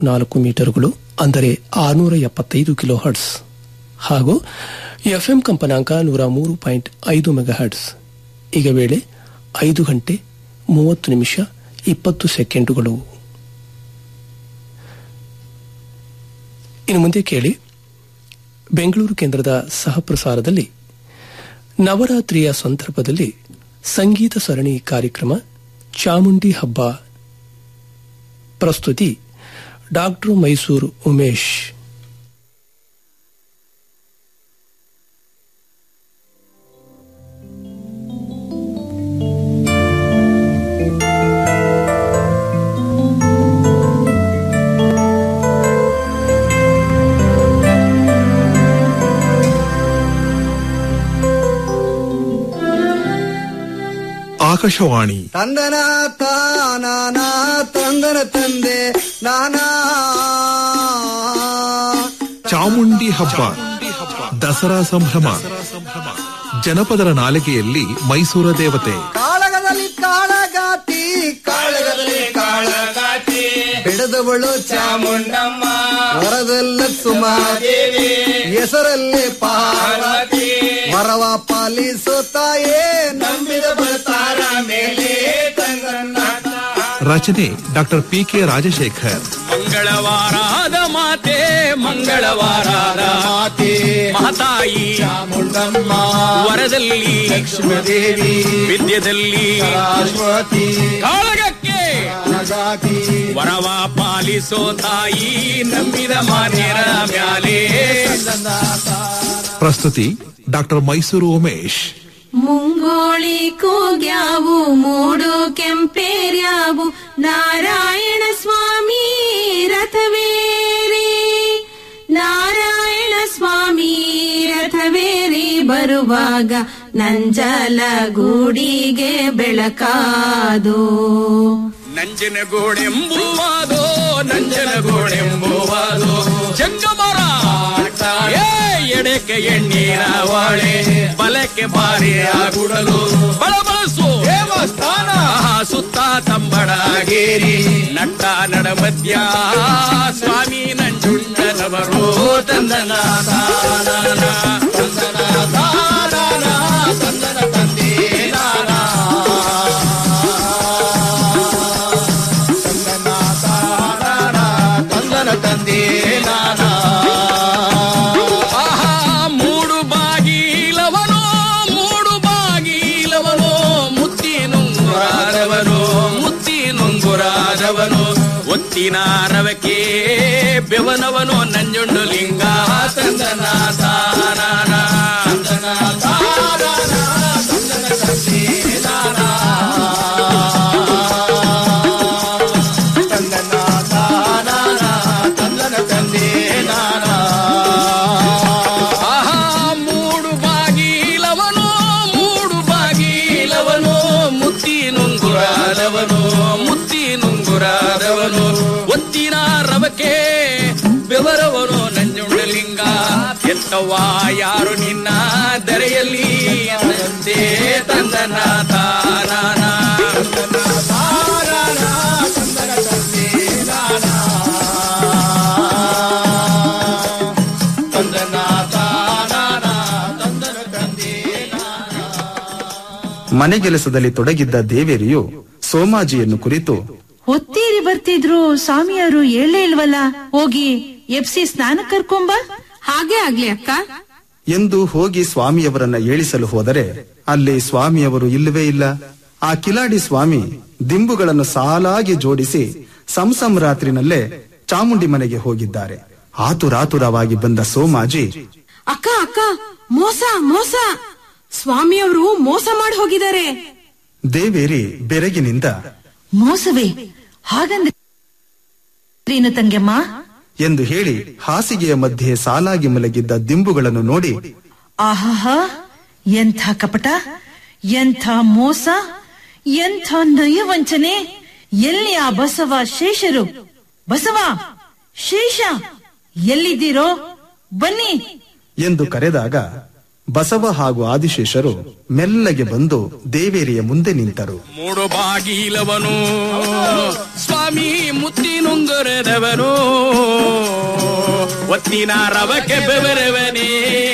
ನಾಲ್ಕು ಮೀಟರ್ಗಳು ಅಂದರೆ ಆರುನೂರ ಎಪ್ಪತ್ತೈದು ಕಿಲೋ ಹರ್ಟ್ಸ್ ಹಾಗೂ ಎಫ್ಎಂ ಕಂಪನಾಂಕ ನೂರ ಮೂರು ಪಾಯಿಂಟ್ ಐದು ಮೆಗಾ ಹರ್ಟ್ಸ್ ಈಗ ವೇಳೆ ಐದು ಗಂಟೆ ಮೂವತ್ತು ನಿಮಿಷ ಇಪ್ಪತ್ತು ಸೆಕೆಂಡುಗಳು ಇನ್ನು ಮುಂದೆ ಕೇಳಿ ಬೆಂಗಳೂರು ಕೇಂದ್ರದ ಸಹಪ್ರಸಾರದಲ್ಲಿ ನವರಾತ್ರಿಯ ಸಂದರ್ಭದಲ್ಲಿ ಸಂಗೀತ ಸರಣಿ ಕಾರ್ಯಕ್ರಮ ಚಾಮುಂಡಿ ಹಬ್ಬ ಪ್ರಸ್ತುತಿ ಡಾಕ್ಟರ್ ಮೈಸೂರು ಉಮೇಶ್ ಆಕಾಶವಾಣಿ ತಂದನ ತಾನ ತಂದನ ತಂದೆ ನಾನಾ ಚಾಮುಂಡಿ ಹಬ್ಬ ದಸರಾ ಸಂಭ್ರಮ ಜನಪದರ ನಾಲಿಗೆಯಲ್ಲಿ ಮೈಸೂರ ದೇವತೆ ಕಾಳಗದಲ್ಲಿ ಕಾಳಗಾತಿ ಕಾಳಗದಲ್ಲಿ ಕಾಳಗಾತಿ ಬೆಳೆದವಳು ಚಾಮುಂಡಮ್ಮ ವರದಲ್ಲ ಸುಮಾದೇವಿ ಹೆಸರಲ್ಲಿ ಪಾರ್ವತಿ ವರವ ಪಾಲಿಸುತ್ತಾಯೇ ನಂಬಿದ ಬರ್ತಾರ ಮೇಲೆ ತಂಗನ್ನ ರಚನೆ ಡಾಕ್ಟರ್ ಪಿ ಕೆ ರಾಜಶೇಖರ್ ಮಂಗಳವಾರದ ಮಾತೆ ಮಂಗಳವಾರದ ಮಾತೆ ಮಹತಾಯಿ ಚಾಮುಂಡಮ್ಮ ವರದಲ್ಲಿ ಲಕ್ಷ್ಮೀದೇವಿ ವಿದ್ಯದಲ್ಲಿ ಸರಸ್ವತಿ ಕಾಳಗಕ್ಕೆ ಕಾಳಗಾತಿ ವರವ ಪಾಲಿಸೋ ತಾಯಿ ನಂಬಿದ ಮಾನ್ಯರ ಮ್ಯಾಲೆ ಪ್ರಸ್ತುತಿ ಡಾಕ್ಟರ್ ಮೈಸೂರು ಉಮೇಶ್ ಮುಂಗೋಳಿ ಕೂಗ್ಯಾವು ಮೂಡು ಕೆಂಪೇರ್ಯಾವು ನಾರಾಯಣ ಸ್ವಾಮಿ ರಥವೇರಿ ನಾರಾಯಣ ಸ್ವಾಮಿ ರಥವೇರಿ ಬರುವಾಗ ನಂಜಲ ಗೂಡಿಗೆ ಬೆಳಕಾದು ನಂಜನಗೂಡೆಂಬುವಾದೋ ನಂಜನಗೂಡೆಂಬುವಾದೋ ಜಂಗಮರ ಏ ಎಡೆಕೆ ಎಣ್ಣೀರ ವಾಳೆ ಬಲಕ್ಕೆ ಬಾರಿ ಗುಡಲು ಬಳಬಳಸು ದೇವಸ್ಥಾನ ಸುತ್ತ ತಂಬಡಗೇರಿ ನಟ್ಟ ನಡ ಮಧ್ಯ ಸ್ವಾಮಿ ನಂಜುಂಡನವರು ತಂದನ ತಾನನ, ತಂದನ ತಾನನ, ತಂದನ ತಂದೆ ನಾನಾ. ತಂದನ ತಂದೆ ನಾನಾ ಆಹಾ ಮೂಡು ಬಾಗಿಲವನೋ ಮೂಡು ಬಾಗಿಲವನೋ ಮುತ್ತಿನುಂಗುರಾದವನು ಮುತ್ತಿನುಂಗುರಾದವನು ಒತ್ತಿನ ರವಕೆ ಬೆವನವನು ನಂಜುಂಡು ಲಿಂಗ ತಂದನ ತಾನನ ತಂದನ ತಾನನ ತಂದನ ತಂದೆ ನಾನಾ. ತಂದನ ತಾನನ ತಂದನ ತಂದೆ ನಾನಾ ಆಹಾ ಮೂಡು ಬಾಗಿಲವನು ಮೂಡು ಬಾಗಿಲವನು ಮುತ್ತಿನುಂಗುರಾದವನು ಮುತ್ತಿನುಂಗುರಾದವನು ಒತ್ತಿನ ರವಕೆ ಬೆವರವನು ನಂಜುಂಡಲಿಂಗ ಎತ್ತವ್ವ ಯಾರು ನಿನ್ನ ದರೆಯಲ್ಲಿ ತಂದೆ ತಂದನ ತಾನಾನ ತಂದನ ತಾನನ ತಂದನ ತಂದೆ ಮನೆಗೆಲಸದಲ್ಲಿ ತೊಡಗಿದ್ದ ದೇವೇರಿಯು ಸೋಮಾಜಿಯನ್ನು ಕುರಿತು ಹೊತ್ತೀರಿ ಬರ್ತಿದ್ರು ಸ್ವಾಮಿಯವರು ಹೇಳೇ ಇಲ್ವಲ್ಲ ಹೋಗಿ ಎಪ್ಸಿ ಸ್ನಾನ ಕರ್ಕೊಂಬ ಹಾಗೆ ಆಗ್ಲಿ ಅಕ್ಕ ಎಂದು ಹೋಗಿ ಸ್ವಾಮಿಯವರನ್ನ ಏಳಿಸಲು ಹೋದರೆ ಅಲ್ಲಿ ಸ್ವಾಮಿಯವರು ಇಲ್ಲವೇ ಇಲ್ಲ ಆ ಕಿಲಾಡಿ ಸ್ವಾಮಿ ದಿಂಬುಗಳನ್ನು ಸಾಲಾಗಿ ಜೋಡಿಸಿ ಸಂಸಂರಾತ್ರಿನಲ್ಲೇ ಚಾಮುಂಡಿ ಮನೆಗೆ ಹೋಗಿದ್ದಾರೆ ಆತುರಾತುರವಾಗಿ ಬಂದ ಸೋಮಾಜಿ ಅಕ್ಕ ಅಕ್ಕ ಮೋಸ ಮೋಸ ಸ್ವಾಮಿಯವರು ಮೋಸ ಮಾಡಿ ಹೋಗಿದ್ದಾರೆ ದೇವೇರಿ ಬೆರಗಿನಿಂದ ಮೋಸವೇ ಹಾಗಂದ್ರೆ ಏನು ತಂಗೆಮ್ಮ ಎಂದು ಹೇಳಿ ಹಾಸಿಗೆಯ ಮಧ್ಯೆ ಸಾಲಾಗಿ ಮಲಗಿದ್ದ ದಿಂಬುಗಳನ್ನು ನೋಡಿ ಆಹಾಹಾ ಎಂಥ ಕಪಟ ಎಂಥ ಮೋಸ ಎಂಥ ನಯವಂಚನೆ ಎಲ್ಲಿ ಆ ಬಸವ ಶೇಷರು ಬಸವ ಶೇಷ ಎಲ್ಲಿದ್ದೀರೋ ಬನ್ನಿ ಎಂದು ಕರೆದಾಗ ಬಸವ ಹಾಗೂ ಆದಿಶೇಷರು ಮೆಲ್ಲಗೆ ಬಂದು ದೇವೇರಿಯ ಮುಂದೆ ನಿಂತರು ಮೂಡು ಬಾಗಿಲವನು ಸ್ವಾಮಿ ಮುತ್ತಿನುಂಗುರದವನು ಒತ್ತಿನ ರವಕ್ಕೆ ಬೆವರವನೇ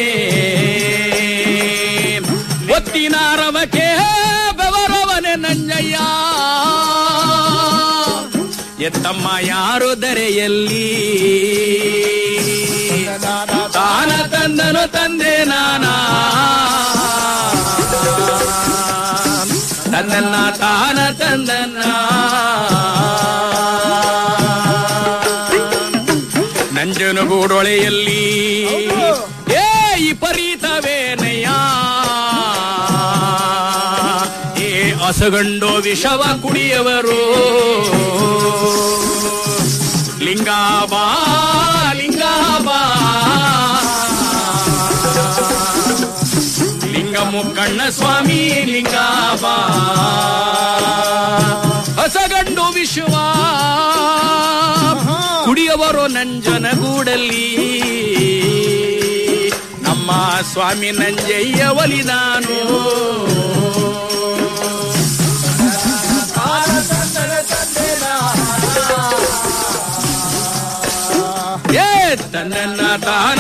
ಒತ್ತಿನ ರವಕ್ಕೆ ಬೆವರವನೇ ನಂಜಯ್ಯ ಎತ್ತಮ್ಮ ಯಾರು ದರೆಯಲ್ಲಿ ತಾನ ತಂದನು ತಂದೆ ನಾನಾ ತನ್ನನ್ನ ತಾನ ತಂದನ್ನ ನಂಜನಗೂಡೊಳೆಯಲ್ಲಿ ಏ ಈ ಪರೀತವೇನಯ್ಯ ಏ ಅಸಗಂಡು ವಿಷವ ಕುಡಿಯವರು ಲಿಂಗಾಬಾ ಲಿಂಗಾಬಾ ಲಿಂಗ ಮುಕ್ಕಣ್ಣ ಸ್ವಾಮಿ ಲಿಂಗಾಬಾ ಹೊಸಗಂಡು ವಿಶ್ವ ಕುಡಿಯವರೋ ನಂಜನಗೂಡಲ್ಲಿ ನಮ್ಮ ಸ್ವಾಮಿ ನಂಜಯ್ಯ ಒಲಿದಾನು ಏ ತನ್ನ ತಾನ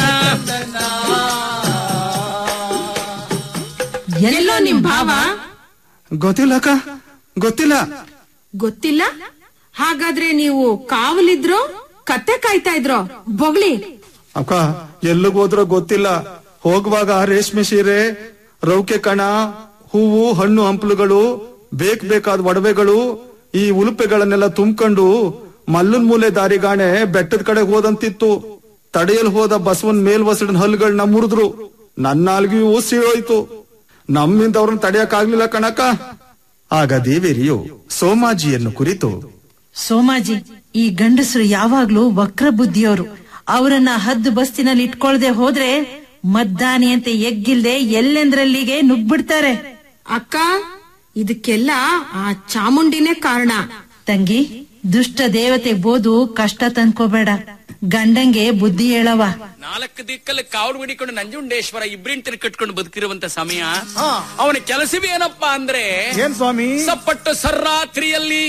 ಎಲ್ಲೋ ನಿಮ್ ಭಾವ ಗೊತ್ತಿಲ್ಲ ಅಕ್ಕ ಗೊತ್ತಿಲ್ಲ ಗೊತ್ತಿಲ್ಲ ಹಾಗಾದ್ರೆ ನೀವು ಕಾವಲಿದ್ರೋ ಕತ್ತೆ ಕಾಯ್ತಾ ಇದ್ರೋ ಬೊಗ್ಳಿ ಅಕ್ಕ ಎಲ್ಲಿಗೋದ್ರೋ ಗೊತ್ತಿಲ್ಲ ಹೋಗುವಾಗ ರೇಷ್ಮೆ ಸೀರೆ ರೌಕೆ ಕಣ ಹೂವು ಹಣ್ಣು ಹಂಪಲುಗಳು ಬೇಕ್ ಬೇಕಾದ ಒಡವೆಗಳು ಈ ಉಲುಪೆಗಳನ್ನೆಲ್ಲ ತುಂಬ್ಕೊಂಡು ಮಲ್ಲನ್ ಮೂಲೆ ದಾರಿಗಾಣೆ ಬೆಟ್ಟದ ಕಡೆ ಹೋದಂತಿತ್ತು ತಡೆಯಲ್ ಹೋದ ಬಸವನ್ ಮೇಲ್ವಸಡಿನ ಹಲ್ಲುಗಳನ್ನ ಮುರಿದ್ರು ನನ್ನ ನಾಲ್ಗೆಯೂ ಸೀಳೋಯ್ತು ನಮ್ಮಿಂದ ಅವ್ರನ್ನ ತಡೆಯಕ್ಕಾಗ್ಲಿಲ್ಲ ಕಣಕ್ಕ ಆಗ ದೇವೇರಿಯು ಸೋಮಾಜಿಯನ್ನು ಕುರಿತು ಸೋಮಾಜಿ ಈ ಗಂಡಸರು ಯಾವಾಗ್ಲೂ ವಕ್ರ ಬುದ್ಧಿಯವರು ಅವರನ್ನ ಹದ್ದು ಬಸ್ತಿನಲ್ಲಿ ಇಟ್ಕೊಳ್ದೆ ಹೋದ್ರೆ ಮದ್ದಾನಿ ಅಂತ ಎಗ್ಗಿಲ್ದೆ ಎಲ್ಲೆಂದ್ರಲ್ಲಿಗೆ ನುಗ್ಬಿಡ್ತಾರೆ ಅಕ್ಕ ಇದಕ್ಕೆಲ್ಲ ಆ ಚಾಮುಂಡಿನೇ ಕಾರಣ ತಂಗಿ ದುಷ್ಟ ದೇವತೆ ಬೋದು ಕಷ್ಟ ತಂದ್ಕೋಬೇಡ ಗಂಡಂಗೆ ಬುದ್ಧಿ ಹೇಳವ ನಾಲ್ಕು ದಿಕ್ಕಲ್ಲಿ ಕಾವಲು ಹಿಡಿಕೊಂಡು ನಂಜುಂಡೇಶ್ವರ ಇಬ್ರಿಂಟರ್ ಕಟ್ಕೊಂಡು ಬದುಕಿರುವಂತ ಸಮಯ ಅವನ ಕೆಲಸವೇ ಏನಪ್ಪಾ ಅಂದ್ರೆ ಏನ್ ಸ್ವಾಮಿ ಸಪ್ಪಟ್ಟು ಸರ್ರಾತ್ರಿಯಲ್ಲಿ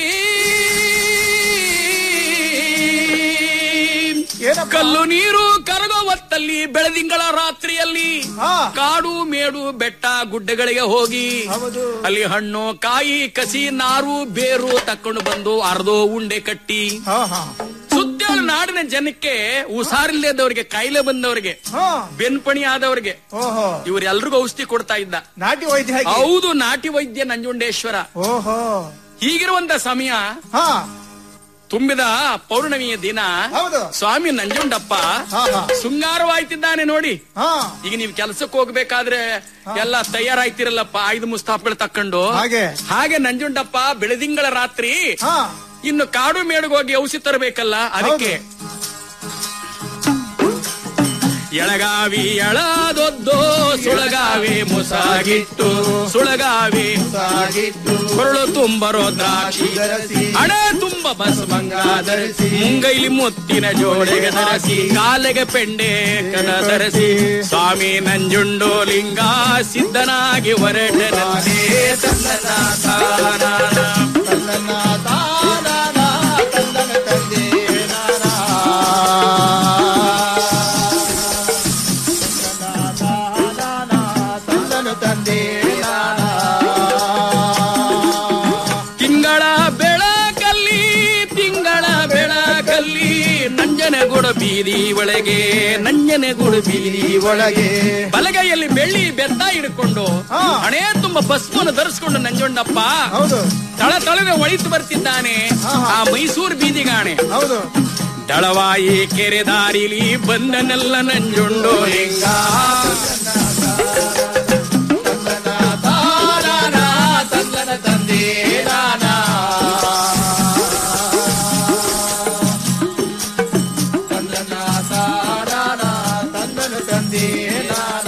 ಏನಪ್ಪ? ಕಲ್ಲು ನೀರು ಕರಗೋ ಹೊತ್ತಲ್ಲಿ ಬೆಳದಿಂಗಳ ರಾತ್ರಿಯಲ್ಲಿ ಹಾ. ಕಾಡು ಮೇಡು ಬೆಟ್ಟ ಗುಡ್ಡಗಳಿಗೆ ಹೋಗಿ ಹೌದು. ಅಲ್ಲಿ ಹಣ್ಣು ಕಾಯಿ ಕಸಿ ನಾರು ಬೇರು ತಕೊಂಡು ಬಂದು ಅರ್ಧೋ ಉಂಡೆ ಕಟ್ಟಿ ಹಾ ಹಾ ಸುತ್ತೇಳು ನಾಡಿನ ಜನಕ್ಕೆ ಹುಷಾರಿಲ್ಲದವರಿಗೆ ಕಾಯಿಲೆ ಬಂದವರಿಗೆ ಹಾ ಬೆನ್ಪಣಿ ಆದವರಿಗೆ ಓಹೋ ಇವರೆಲ್ರಿಗೂ ಔಷಧಿ ಕೊಡ್ತಾ ಇದ್ದ ನಾಟಿ ವೈದ್ಯ ಹಾಗೆ ಹೌದು ನಾಟಿ ವೈದ್ಯ ನಂಜುಂಡೇಶ್ವರ ಓಹೋ ಹೀಗಿರುವಂತ ಸಮಯ ಹಾ ತುಂಬಿದ ಪೌರ್ಣಮಿಯ ದಿನ ಹೌದು. ಸ್ವಾಮಿ ನಂಜುಂಡಪ್ಪ ಹಾ, ಹಾ. ಶೃಂಗಾರವಾಯ್ತಿದ್ದಾನೆ ನೋಡಿ ಹಾ ಈಗ ನೀವು ಕೆಲಸಕ್ಕೆ ಹೋಗ್ಬೇಕಾದ್ರೆ ಎಲ್ಲ ತಯಾರಾಯ್ತಿರಲ್ಲಪ್ಪ ಆಯ್ದು ಮುಸ್ತಾಪ್ಗಳು ತಕೊಂಡು ಹಾಗೆ. ಹಾಗೆ ನಂಜುಂಡಪ್ಪ ಬೆಳದಿಂಗಳ ರಾತ್ರಿ ಹಾ ಇನ್ನು ಕಾಡು ಮೇಡುಗೆ ಹೋಗಿ ಔಷಧಿ ತರಬೇಕಲ್ಲ ಅದಕ್ಕೆ ಎಳಗಾವಿ ಎಳದೊದ್ದು ಸುಳಗಾವಿ ಮುಸಾಗಿಟ್ಟು ಸುಳಗಾವಿ ಸಾಗಿತ್ತು ಕೊರಳು ತುಂಬರೋ ದ್ರಾಕ್ಷಿ ಧರಿಸಿ ಹಣೆ ತುಂಬ ಬಸವಂಗ ಧರಿಸಿ ಮುಂಗೈಲಿ ಮುತ್ತಿನ ಜೋಡೆಗೆ ಧರಿಸಿ ಕಾಲೆಗೆ ಪೆಂಡೆ ಕನ ಧರಿಸಿ ಸ್ವಾಮಿ ನಂಜುಂಡು ಲಿಂಗ ಸಿದ್ಧನಾಗಿ ಹೊರಟನಂತೆ ತನ್ನನ ತಾನಾನ. ತನ್ನನ ತಾನಾನ ತನ್ನನ ತಂದೆ ನಾನ ತನ್ನನ ತಾನಾನ ತನ್ನನ ತಂದೆ ನಾನ ತಿಂಗಳ ಬೆಳಕಲ್ಲಿ ತಿಂಗಳ ಬೆಳಕಲ್ಲಿ ನಂಜನಗೂಡು ಬೀದಿ ಒಳಗೆ ನಂಜನಗೂಡು ಬೀದಿ ಒಳಗೆ ಬಲಗೈಯಲ್ಲಿ ಬೆಳ್ಳಿ ಬೆತ್ತ ಹಿಡ್ಕೊಂಡು ಹಾ. ಹಣೆ ತುಂಬ ಭಸ್ಮವನ್ನು ಧರಿಸ್ಕೊಂಡು ನಂಜುಂಡಪ್ಪ ಹೌದು ತಳ ತಳಗೆ ಒಳಿತು ಬರ್ತಿದ್ದಾನೆ ಹಾ, ಹಾ. ಆ ಮೈಸೂರು ಬೀದಿಗಾಣೆ ಹೌದು ದಳವಾಯಿ ಕೆರೆ ದಾರಿಲಿ ಬಂದನೆಲ್ಲ ನಂಜುಂಡು ಲಿಂಗ ತಾನಾನ ತನ್ನನ ತಂದೆ ನಾನ ತನ್ನನ ತಾನಾನ ತನ್ನನ ತಂದೆ ನಾನ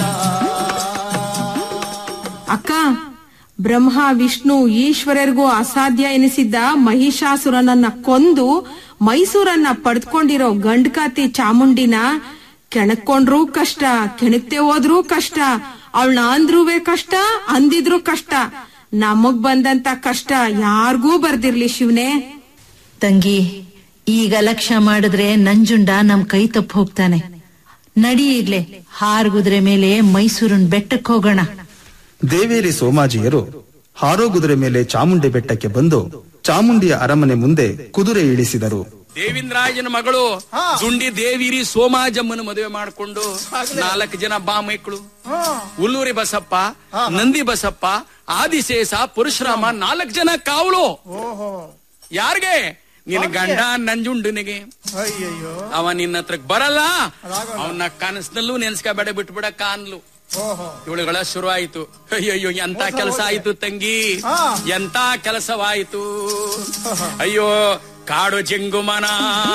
ಅಕ್ಕ ಬ್ರಹ್ಮ ವಿಷ್ಣು ಈಶ್ವರರಿಗೂ ಅಸಾಧ್ಯ ಎನಿಸಿದ್ದ ಮಹಿಷಾಸುರನನ್ನ ಕೊಂದು ಮೈಸೂರನ್ನ ಪಡೆದುಕೊಂಡಿರೋ ಗಂಡ್ಕಾತಿ ಚಾಮುಂಡಿನ ಕೆಣಕೊಂಡ್ರೂ ಕಷ್ಟ ಕೆಣಕ್ತೆ ಹೋದ್ರೂ ಕಷ್ಟ ಅವಳನ್ನ ಅಂದ್ರೂವೇ ಕಷ್ಟ ಅಂದಿದ್ರು ಕಷ್ಟ ನಮಗ್ ಬಂದಂತ ಕಷ್ಟ ಯಾರ್ಗೂ ಬರ್ದಿರ್ಲಿ ಶಿವನೇ ತಂಗಿ ಈಗ ಲಕ್ಷ್ಯ ಮಾಡಿದ್ರೆ ನಂಜುಂಡ ನಮ್ ಕೈ ತಪ್ಪು ಹೋಗ್ತಾನೆ ನಡಿ ಇರ್ಲೆ ಹಾರ್ಗುದ್ರೆ ಮೇಲೆ ಮೈಸೂರಿನ ಬೆಟ್ಟಕ್ಕೆ ಹೋಗೋಣ ದೇವೇರಿ ಸೋಮಾಜಿಯರು ಹಾರೋಗುದುರೆ ಮೇಲೆ ಚಾಮುಂಡಿ ಬೆಟ್ಟಕ್ಕೆ ಬಂದು ಚಾಮುಂಡಿಯ ಅರಮನೆ ಮುಂದೆ ಕುದುರೆ ಇಳಿಸಿದರು ದೇವಿಂದ್ರಾಜನ ಮಗಳು ಜುಂಡಿ ದೇವಿರಿ ಸೋಮಾಜಮ್ಮನ ಮದುವೆ ಮಾಡಿಕೊಂಡು ನಾಲ್ಕು ಜನ ಬಾಮೈಕ್ಳು ಉಲ್ಲೂರಿ ಬಸಪ್ಪ ನಂದಿ ಬಸಪ್ಪ ಆದಿಶೇಷ ಪರಶುರಾಮ ನಾಲ್ಕು ಜನ ಕಾವಲು ಯಾರಿಗೆ ನಿನ್ನ ಗಂಡ ನಂಜುಂಡನಿಗೆ ಅಯ್ಯಯ್ಯೋ ಅವ ನಿನ್ನ ಹತ್ರಕ್ ಬರಲ್ಲ ಅವನ ಕನಸಿನಲ್ಲೂ ನೆನ್ಸ್ಕೋಬೇಡ ಬಿಟ್ಬಿಡ ಕಾನ್ಲು ಓಹೋ ಇವಳುಗಳ ಶುರು ಆಯ್ತು ಅಯ್ಯಯ್ಯೋ ಎಂತ ಕೆಲಸ ಆಯ್ತು ತಂಗಿ ಎಂತ ಕೆಲಸವಾಯ್ತು ಅಯ್ಯೋ ಕಾಡು ಜಂಗುಮನ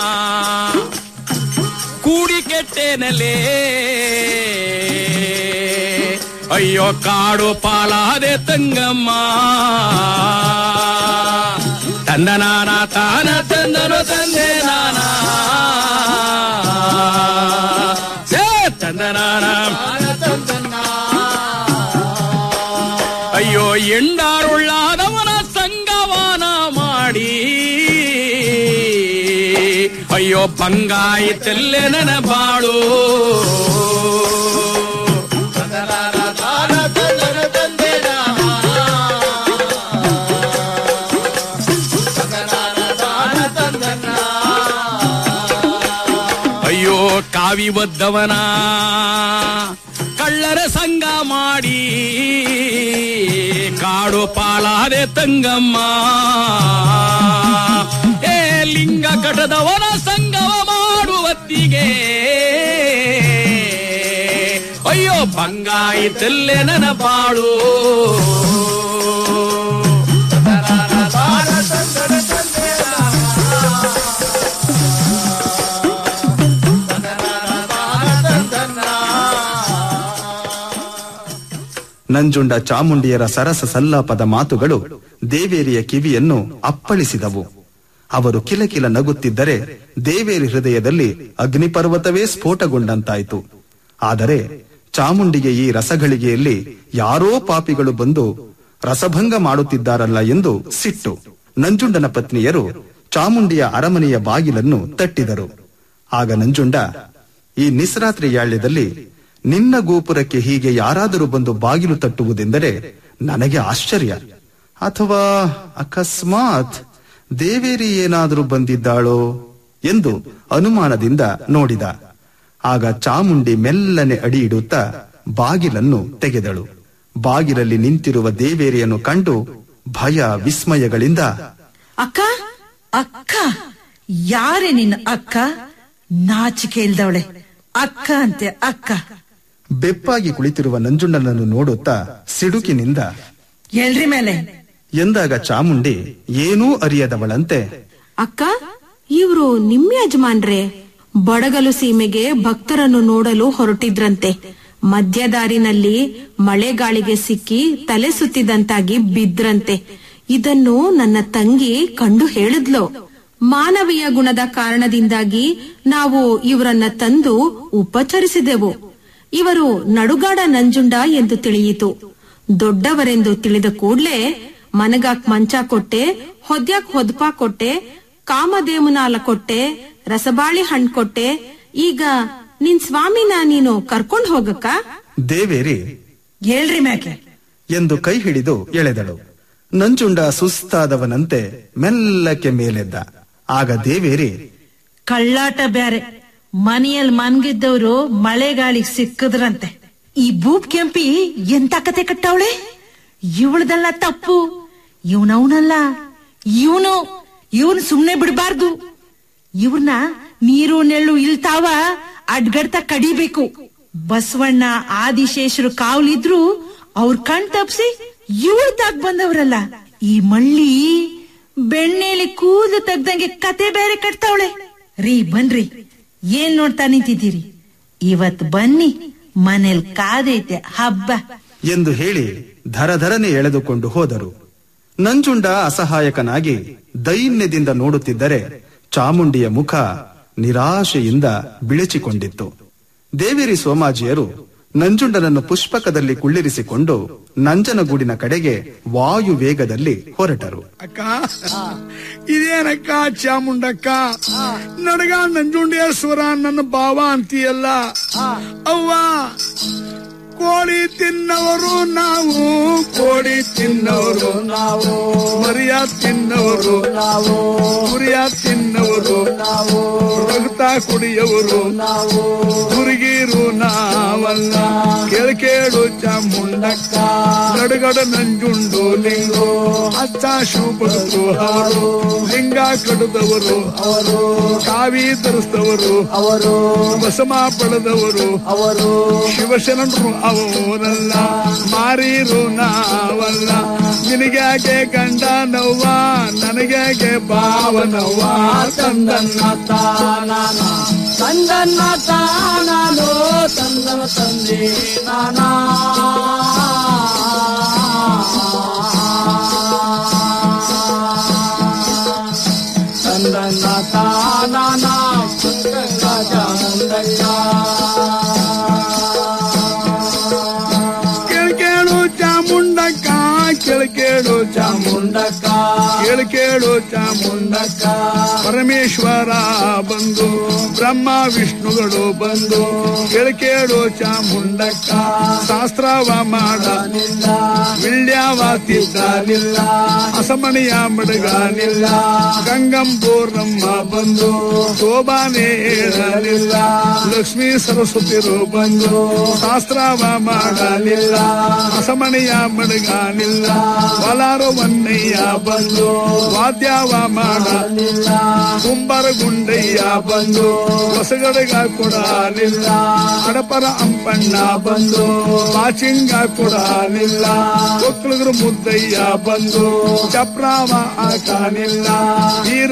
ಕೂಡಿ ಕೆಟ್ಟೆನಲೇ ಅಯ್ಯೋ ಕಾಡು ಪಾಲಾದೆ ತಂಗಮ್ಮ ತಂದನಾನ ತಾನ ತಂದನು ತಂದೆ ನಾನ ಛೇ, ತಂದನಾನ ಅಯ್ಯೋ ಎಂಡಾರುಳ್ಳಾದವನ ಸಂಗವಾನ ಮಾಡಿ ಅಯ್ಯೋ ಬಂಗಾಯಿತಲ್ಲೇ ನನ್ನ ಬಾಳು ಅಯ್ಯೋ ಕಾವಿ ಒದ್ದವನ ಕಳ್ಳರ ಸಂಗ ಮಾಡಿ ಕಾಡು ಪಾಲಾದೆ ತಂಗಮ್ಮ ಏ ಲಿಂಗ ಕಟದವನ ಸಂಗವ ಮಾಡುವತ್ತಿಗೆ ಅಯ್ಯೋ ಬಂಗಾಯಿತಲ್ಲೇ ನನ್ನ ಬಾಳು ನಂಜುಂಡ ಚಾಮುಂಡಿಯರ ಸರಸ ಸಲ್ಲಾಪದ ಮಾತುಗಳು ದೇವೇರಿಯ ಕಿವಿಯನ್ನು ಅಪ್ಪಳಿಸಿದವು ಅವರು ಕಿಲಕಿಲ ನಗುತ್ತಿದ್ದರೆ ದೇವೇರಿ ಹೃದಯದಲ್ಲಿ ಅಗ್ನಿಪರ್ವತವೇ ಸ್ಫೋಟಗೊಂಡಂತಾಯಿತು ಆದರೆ ಚಾಮುಂಡಿಗೆ ಈ ರಸಗಳಿಗೆಯಲ್ಲಿ ಯಾರೋ ಪಾಪಿಗಳು ಬಂದು ರಸಭಂಗ ಮಾಡುತ್ತಿದ್ದಾರಲ್ಲ ಎಂದು ಸಿಟ್ಟು ನಂಜುಂಡನ ಪತ್ನಿಯರು ಚಾಮುಂಡಿಯ ಅರಮನೆಯ ಬಾಗಿಲನ್ನು ತಟ್ಟಿದರು ಆಗ ನಂಜುಂಡ ಈ ನಿಸ್ರಾತ್ರಿ ಯಾಳ್ಯದಲ್ಲಿ ನಿನ್ನ ಗೋಪುರಕ್ಕೆ ಹೀಗೆ ಯಾರಾದರೂ ಬಂದು ಬಾಗಿಲು ತಟ್ಟುವುದೆಂದರೆ ನನಗೆ ಆಶ್ಚರ್ಯ ಅಥವಾ ಅಕಸ್ಮಾತ್ ದೇವೇರಿ ಏನಾದರೂ ಬಂದಿದ್ದಾಳೋ ಎಂದು ಅನುಮಾನದಿಂದ ನೋಡಿದ ಆಗ ಚಾಮುಂಡಿ ಮೆಲ್ಲನೆ ಅಡಿ ಇಡುತ್ತಾ ಬಾಗಿಲನ್ನು ತೆಗೆದಳು ಬಾಗಿಲಲ್ಲಿ ನಿಂತಿರುವ ದೇವೇರಿಯನ್ನು ಕಂಡು ಭಯ ವಿಸ್ಮಯಗಳಿಂದ ಅಕ್ಕ ಅಕ್ಕ ಯಾರೇ ನಿನ್ನ ಅಕ್ಕ ನಾಚಿಕೆ ಇಲ್ದವಳೆ ಅಕ್ಕ ಅಂತೆ ಅಕ್ಕ ಬೆಪ್ಪಾಗಿ ಕುಳಿತಿರುವ ನಂಜುಂಡನನ್ನು ನೋಡುತ್ತಾ ಸಿಡುಕಿನಿಂದ ಎಲ್ರಿ ಮೇಲೆ ಎಂದಾಗ ಚಾಮುಂಡಿ ಏನೂ ಅರಿಯದವಳಂತೆ ಅಕ್ಕ ಇವ್ರು ನಿಮ್ಮ ಯಜಮಾನ್ರೆ ಬಡಗಲು ಸೀಮೆಗೆ ಭಕ್ತರನ್ನು ನೋಡಲು ಹೊರಟಿದ್ರಂತೆ ಮಧ್ಯದಾರಿನಲ್ಲಿ ಮಳೆಗಾಳಿಗೆ ಸಿಕ್ಕಿ ತಲೆ ಸುತ್ತಿದಂತಾಗಿ ಬಿದ್ರಂತೆ ಇದನ್ನು ನನ್ನ ತಂಗಿ ಕಂಡು ಹೇಳಿದ್ಲು ಮಾನವೀಯ ಗುಣದ ಕಾರಣದಿಂದಾಗಿ ನಾವು ಇವರನ್ನ ತಂದು ಉಪಚರಿಸಿದೆವು ಇವರು ನಡುಗಾಡ ನಂಜುಂಡ ಎಂದು ತಿಳಿಯಿತು ದೊಡ್ಡವರೆಂದು ತಿಳಿದ ಕೂಡ್ಲೆ ಮನಗಾಕ್ ಮಂಚ ಕೊಟ್ಟೆ ಹೊದ್ಯಾಕ್ ಹೊದ್ಪ ಕೊಟ್ಟೆ ಕಾಮದೇವನಾಲ ಕೊಟ್ಟೆ ರಸಬಾಳಿ ಹಣ್ಣು ಕೊಟ್ಟೆ ಈಗ ನಿನ್ ಸ್ವಾಮಿನ ನೀನು ಕರ್ಕೊಂಡ್ ಹೋಗಕ್ಕ ದೇವೇರಿ ಹೇಳ್ರಿ ಮ್ಯಾಕೆ ಎಂದು ಕೈ ಹಿಡಿದು ಎಳೆದಳು ನಂಜುಂಡ ಸುಸ್ತಾದವನಂತೆ ಮೆಲ್ಲಕ್ಕೆ ಮೇಲೆದ್ದ ಆಗ ದೇವೇರಿ ಕಳ್ಳಾಟ ಬ್ಯಾರೆ ಮನೆಯಲ್ಲಿ ಮನ್ಗಿದ್ದವ್ರು ಮಳೆಗಾಳಿಗೆ ಸಿಕ್ಕದ್ರಂತೆ ಈ ಬೂಬ್ ಕೆಂಪಿ ಎಂತ ಕತೆ ಕಟ್ಟವಳೆ ಇವಳದಲ್ಲ ತಪ್ಪು ಇವನವನಲ್ಲ ಇವನು ಇವನ್ ಸುಮ್ನೆ ಬಿಡಬಾರ್ದು ಇವ್ರನ್ನ ನೀರು ನೆಳ್ಳು ಇಲ್ತಾವ ಅಡ್ಗಡ್ತ ಕಡಿಬೇಕು ಬಸವಣ್ಣ ಆದಿಶೇಷರು ಕಾವಲಿದ್ರು ಅವ್ರ ಕಣ್ ತಪ್ಸಿ ಇವಳು ತಾಗ್ ಬಂದವ್ರಲ್ಲ ಈ ಮಳ್ಳಿ ಬೆಣ್ಣೆಲಿ ಕೂದಲು ತೆಗ್ದಂಗೆ ಕತೆ ಬೇರೆ ಕಟ್ತಾವಳೆ ರೀ ಬನ್ರಿ ಏನ್ ನೋಡ್ತಾ ನಿಂತಿದ್ದೀರಿ ಇವತ್ ಬನ್ನಿ ಮನೇಲ್ ಕಾದೈತೆ ಹಬ್ಬ ಎಂದು ಹೇಳಿ ಧರಧರನೆ ಎಳೆದುಕೊಂಡು ಹೋದರು ನಂಜುಂಡ ಅಸಹಾಯಕನಾಗಿ ದೈನ್ಯದಿಂದ ನೋಡುತ್ತಿದ್ದರೆ ಚಾಮುಂಡಿಯ ಮುಖ ನಿರಾಶೆಯಿಂದ ಬಿಳಿಚಿಕೊಂಡಿತ್ತು ದೇವಿರಿ ಸೋಮಾಜಿಯರು ನಂಜುಂಡನನ್ನು ಪುಷ್ಪಕದಲ್ಲಿ ಕುಳ್ಳಿರಿಸಿಕೊಂಡು ನಂಜನಗೂಡಿನ ಕಡೆಗೆ ವಾಯು ವೇಗದಲ್ಲಿ ಹೊರಟರು ಅಕ್ಕ ಇದೇನಕ್ಕ ಚಾಮುಂಡಕ್ಕ ನಡಗ ನಂಜುಂಡೇಶ್ವರ ನನ್ನ ಭಾವ ಅಂತೀಯಲ್ಲ ಅವ್ವ ಕೋಳಿ ತಿನ್ನವರು ನಾವು ಕೋಳಿ ತಿನ್ನವರು ನಾವು ಮರಿಯ ತಿನ್ನವರು ನಾವು ಕುರಿಯ ತಿನ್ನವರು ನಾವು ರಕ್ತ ಕುಡಿಯವರು ನಾವು ಹುರುಗೀರು ನಾವಲ್ಲ ಕೇಳು ಚಾಮುಂಡಕ್ಕ ಗಡಗಡ ನಂಜುಂಡು ಲಿಂಗು ಹಚ್ಚ ಶೂಪದರು ಅವರು ಲಿಂಗ ಕಡಿದವರು ಅವರು ಕಾವಿ ಧರಿಸಿದವರು ಅವರು ಬಸಮ ಪಡೆದವರು ಅವರು ಶಿವಶರಣರು ಅವರಲ್ಲ ಮಾರೀರು ನಾವಲ್ಲ ನಿನಗ್ಯಾಕೆ ಗಂಡ ನವ್ವ ನನಗ್ಯಾಕೆ ಭಾವನವ್ವ ತಂದನ್ನ ತಂದನ್ನ ತಾನಾನ ತಂದನ್ನ ತಾನಾನು ತಂದನ ತಂದೆ ನಾನಾ ತಂದನ್ನ ತಾನಾನ ಕೇಳು ಚಾಮುಂಡಕ್ಕ ಕೇಳು ಚಾಮುಂಡಕ್ಕ ಮುಂಡಕ್ಕ ಕೇಳು ಚಾಮುಂಡಕ್ಕ ಪರಮೇಶ್ವರ ಬಂದು ಬ್ರಹ್ಮ ವಿಷ್ಣುಗಳು ಬಂದು ಕೇಳು ಚಾಮುಂಡಕ್ಕ ಶಾಸ್ತ್ರವ ಮಾಡ ನಿಲ್ಲ ವಿಳ್ಯಾವ ತಿದ್ದಾನಿಲ್ಲ ಅಸಮಣಿಯ ಮಡಗಾನಿಲ್ಲ ಗಂಗಂಪೂರ್ಣಮ್ಮ ಬಂದು ಶೋಭಾನೇ ಹೇಳಲಿಲ್ಲ ಲಕ್ಷ್ಮೀ ಸರಸ್ವತಿರು ಬಂದು ಶಾಸ್ತ್ರವ ಮಾಡಲಿಲ್ಲ ಅಸಮಣಿಯ ಮಡಗಾನಿಲ್ಲ ವಲಾರು ವನ್ನಯ್ಯ ಬಂದು ವಾದ್ಯವ ಮಾಡಲಿಲ್ಲ ಕುಂಬರ ಗುಂಡಯ್ಯ ಬಂದು ಹೊಸಗಡೆಗ ಕೊಡಲಿಲ್ಲ ಕಡಪರ ಅಂಪಣ್ಣ ಬಂದು ಬಾಚಿಂಗ ಕೊಡಲಿಲ್ಲ ಒಕ್ಕಲಿಗರು ಮುದ್ದಯ್ಯ ಬಂದು ಚಪ್ರಾವ ಹಾಕಲಿಲ್ಲ ವೀರ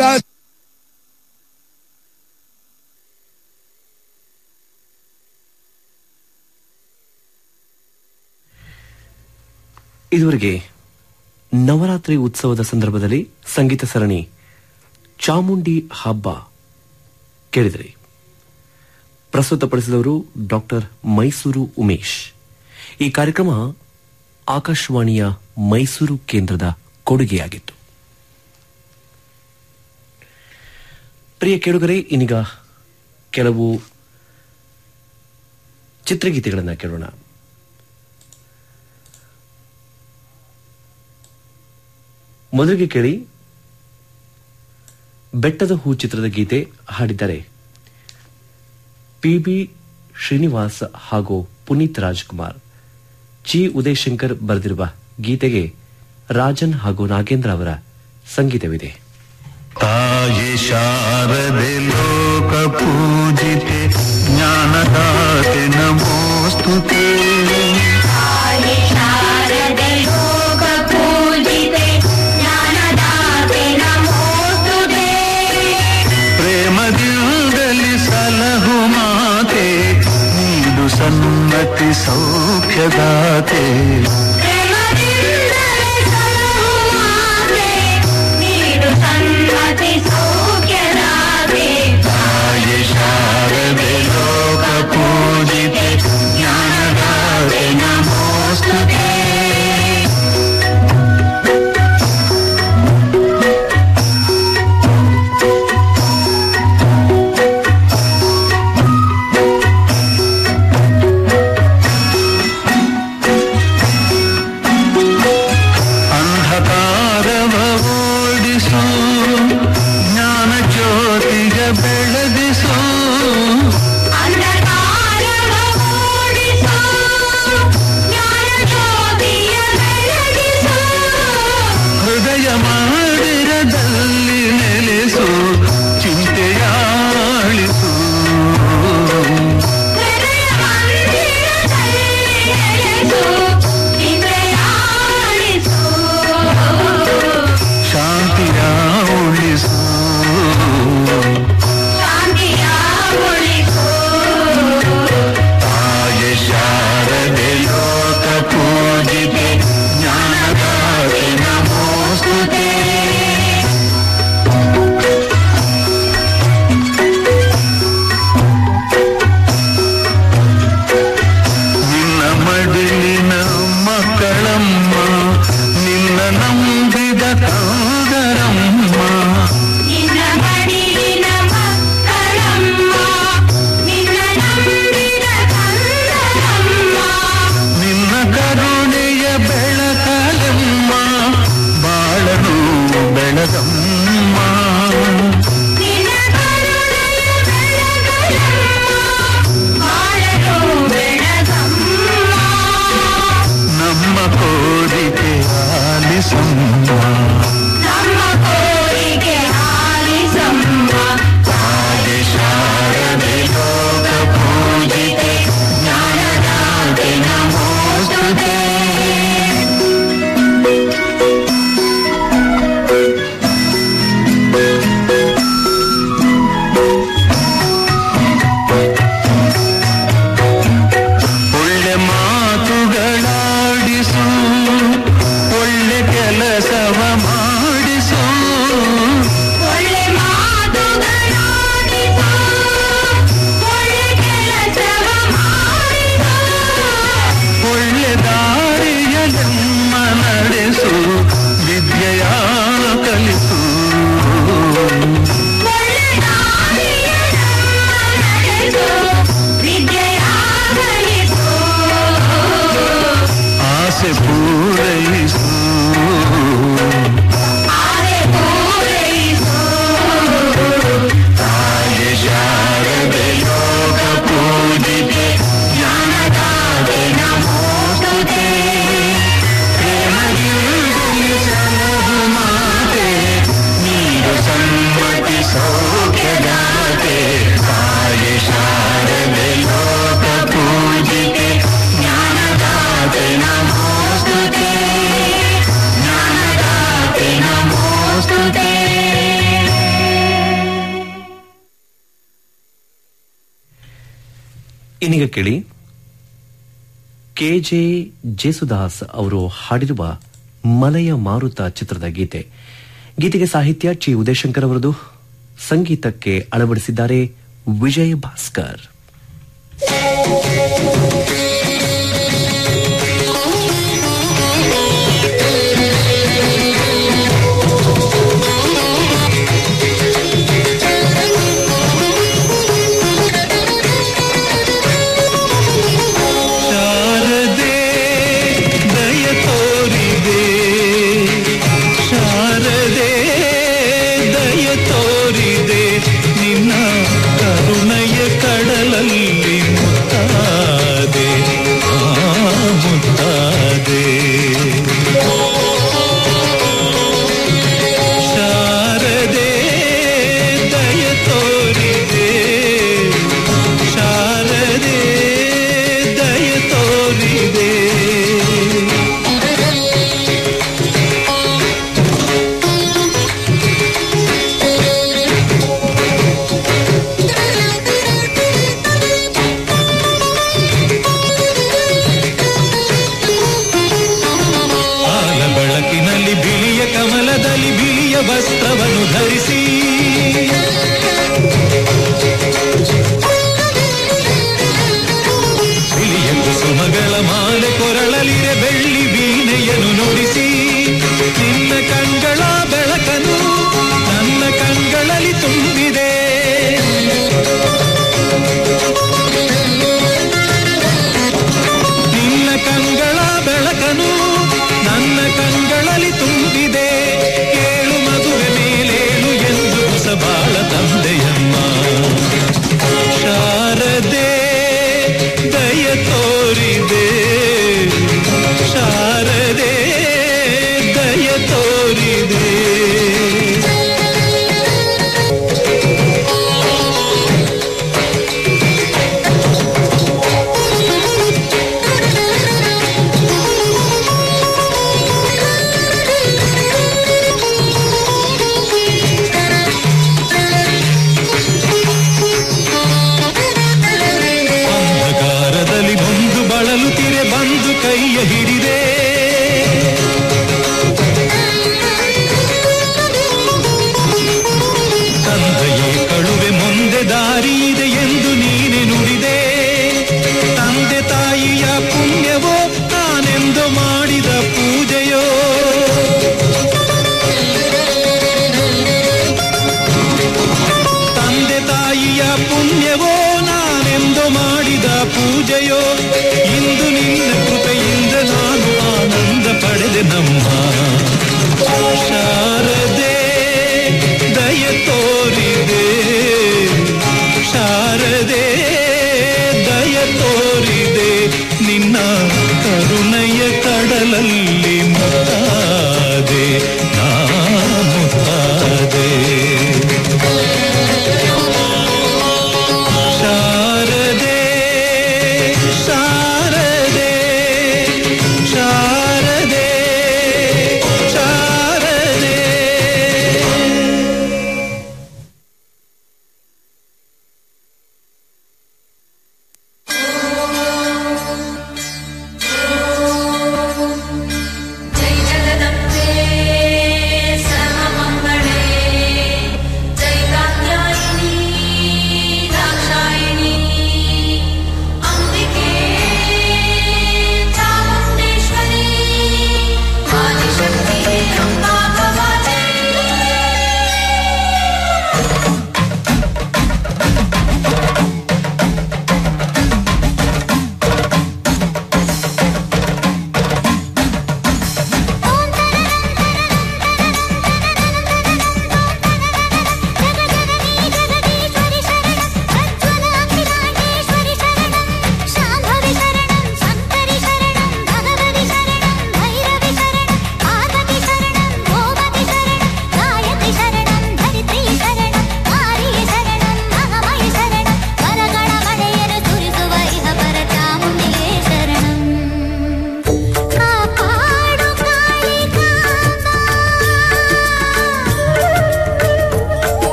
ಇದುವರೆಗೆ ನವರಾತ್ರಿ ಉತ್ಸವದ ಸಂದರ್ಭದಲ್ಲಿ ಸಂಗೀತ ಸರಣಿ ಚಾಮುಂಡಿ ಹಬ್ಬ ಕೇಳಿದ್ರಿ ಪ್ರಸ್ತುತಪಡಿಸಿದವರು ಡಾಕ್ಟರ್ ಮೈಸೂರು ಉಮೇಶ್ ಈ ಕಾರ್ಯಕ್ರಮ ಆಕಾಶವಾಣಿಯ ಮೈಸೂರು ಕೇಂದ್ರದ ಕೊಡುಗೆಯಾಗಿತ್ತು ಪ್ರಿಯ ಕೇಳುಗರೆ ಇನ್ನೀಗ ಕೆಲವು ಚಿತ್ರಗೀತೆಗಳನ್ನು ಕೇಳೋಣ ಮೊದಲಿಗೆ ಕೇಳಿ ಬೆಟ್ಟದ ಹೂ ಚಿತ್ರದ ಗೀತೆ ಹಾಡಿದ್ದಾರೆ ಪಿ ಬಿ ಶ್ರೀನಿವಾಸ್ ಹಾಗೂ ಪುನೀತ್ ರಾಜ್ಕುಮಾರ್ ಜಿ ಉದಯಶಂಕರ್ ಬರೆದಿರುವ ಗೀತೆಗೆ ರಾಜನ್ ಹಾಗೂ ನಾಗೇಂದ್ರ ಅವರ ಸಂಗೀತವಿದೆ ತಾಯಿ ಶಾರದೆ ಲೋಕ ಪೂಜಿತೆ ಜ್ಞಾನದಾತೆ ನಮೋಸ್ತುತೆ ಪ್ರೇಮದಿಂದಲಿ ಸಲಹು ಮಾತೆ ನೀಡು ಸನ್ಮತಿ ಸೌಖ್ಯದಾತೆ ತಾಯಿ ಶಾರದೆ ಲೋಕ ಪೂಜಿತೆ ಜ್ಞಾನದಾತೆ ನಮೋಸ್ತುತೆ ಆಸೆ ಪೂರೈಸು ತಾಯಿ ಶಾರದೆ ಯೋಗ ಪೂಜಿತೆ ಜ್ಞಾನದಾತೆ ನಮೋಸ್ತುತೆ ಪ್ರೇಮಗಿರಿ ಸಲಹು ಮಾತೆ ನೀರು ಸಮ್ಮತಿ ಸೌಖ್ಯದಾತೆ ತಾಯಿ ಶಾರದೆ ಯೋಗ ಪೂಜಿತೆ ಜ್ಞಾನದಾತೆ ನಮೋಸ್ತುತೆ ಜ್ಞಾನದಾತೆ ನಮೋಸ್ತುತೆ ಇನ್ನೀಗ ಕೇಳಿ ಕೆಜೆ ಜೇಸುದಾಸ್ ಅವರು ಹಾಡಿರುವ ಮಲಯ ಮಾರುತ ಚಿತ್ರದ ಗೀತೆ ಗೀತೆಗೆ ಸಾಹಿತ್ಯ ಚಿ ಉದಯಶಂಕರ್ ಅವರದು ಸಂಗೀತಕ್ಕೆ ಅಳವಡಿಸಿದ್ದಾರೆ ವಿಜಯ್ ಭಾಸ್ಕರ್ ಶಾರದೆ ದಯ ತೋರಿದೆ ಶಾರದೆ ದಯ ತೋರಿದೆ ನಿನ್ನ ಕರುಣೆಯ ಕಡಲಲ್ಲಿ ಮುತ್ತಾದೆ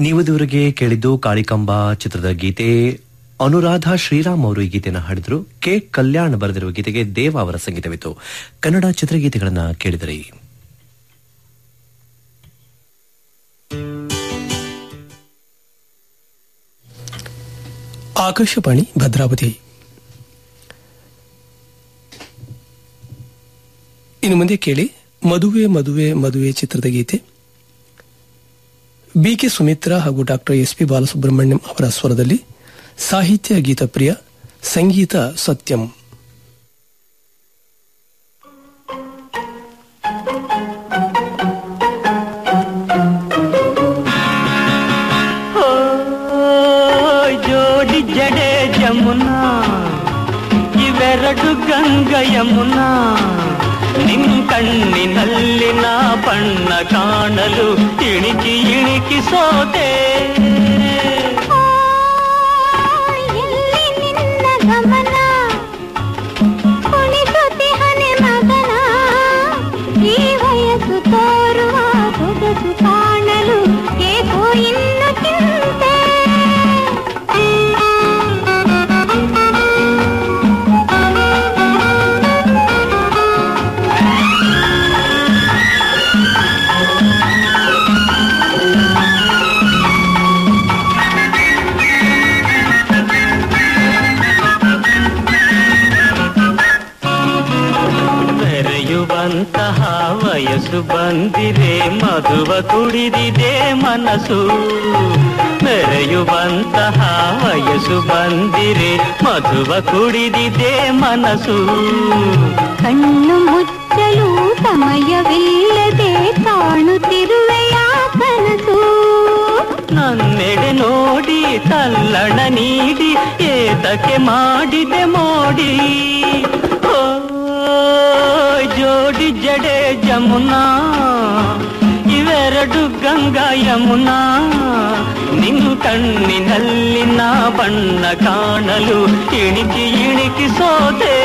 ನೀವದುವರೆಗೆ ಕೇಳಿದ್ದು ಕಾಳಿಕಂಬ ಚಿತ್ರದ ಗೀತೆ ಅನುರಾಧ ಶ್ರೀರಾಮ್ ಅವರು ಈ ಗೀತೆಯನ್ನು ಹಾಡಿದ್ರು ಕೆ ಕಲ್ಯಾಣ್ ಬರೆದಿರುವ ಗೀತೆಗೆ ದೇವ ಅವರ ಸಂಗೀತವಿತ್ತು ಕನ್ನಡ ಚಿತ್ರಗೀತೆಗಳನ್ನ ಕೇಳಿದ್ರಿ ಆಕಾಶವಾಣಿ ಭದ್ರಾವತಿ ಇನ್ನು ಮುಂದೆ ಕೇಳಿ ಮದುವೆ ಮದುವೆ ಮದುವೆ ಚಿತ್ರದ ಗೀತೆ ಬಿಕೆ ಸುಮಿತ್ರಾ ಹಾಗೂ ಡಾಕ್ಟರ್ ಎಸ್ ಪಿ ಬಾಲಸುಬ್ರಹ್ಮಣ್ಯಂ ಅವರ ಸ್ವರದಲ್ಲಿ ಸಾಹಿತ್ಯ ಗೀತಪ್ರಿಯ ಸಂಗೀತ ಸತ್ಯಂ ಓ ಜೋಡಿ ಜಡೆ ಜಮುನಾ ಇವೆರಡು ಗಂಗ ಯಮುನಾ ನಿನ್ ಕಣ್ಣಿನಲ್ಲಿನ ಬಣ್ಣ ಕಾಣಲು ಇಣಿಕಿ ಇಣಿಕಿ ಸೋತೆ ಗಮನ ಕುಣಿಸುತ್ತಿಹನೆ ಮಗನ ಈ ವಯಸ್ಸು ತೋರುವ ಸೊಗಸು ಕಾಣಲು ಏಕೋ ಇನ್ನು ಚಿಂತೆ ಬೆರೆಯುವಂತಹ ವಯಸ್ಸು ಬಂದಿದೆ ಮಧುವ ಕುಡಿದಿದೆ ಮನಸ್ಸು ಬೆರೆಯುವಂತಹ ವಯಸ್ಸು ಬಂದಿರೆ ಮಧುವ ಕುಡಿದಿದೆ ಮನಸ್ಸು ಕಣ್ಣು ಮುಚ್ಚಲು ಸಮಯವಿಲ್ಲದೆ ಕಾಣುತ್ತಿರುವೆಯ ಕನಸು ನನ್ನೆಡೆ ನೋಡಿ ತಲ್ಲಣ ನೀಡಿ ಏತಕ್ಕೆ ಮಾಡಿದೆ ಮೋಡಿ ಓ ಜೋಡಿ ಜಡೆ ಜಮುನಾ ಇವೆರಡು ಗಂಗಾ ಯಮುನಾ ನಿನ್ ಕಣ್ಣಿನಲ್ಲಿನ ಬಣ್ಣ ಕಾಣಲು ಇಣಿಕಿ ಇಣಿಕಿ ಸೋತೆ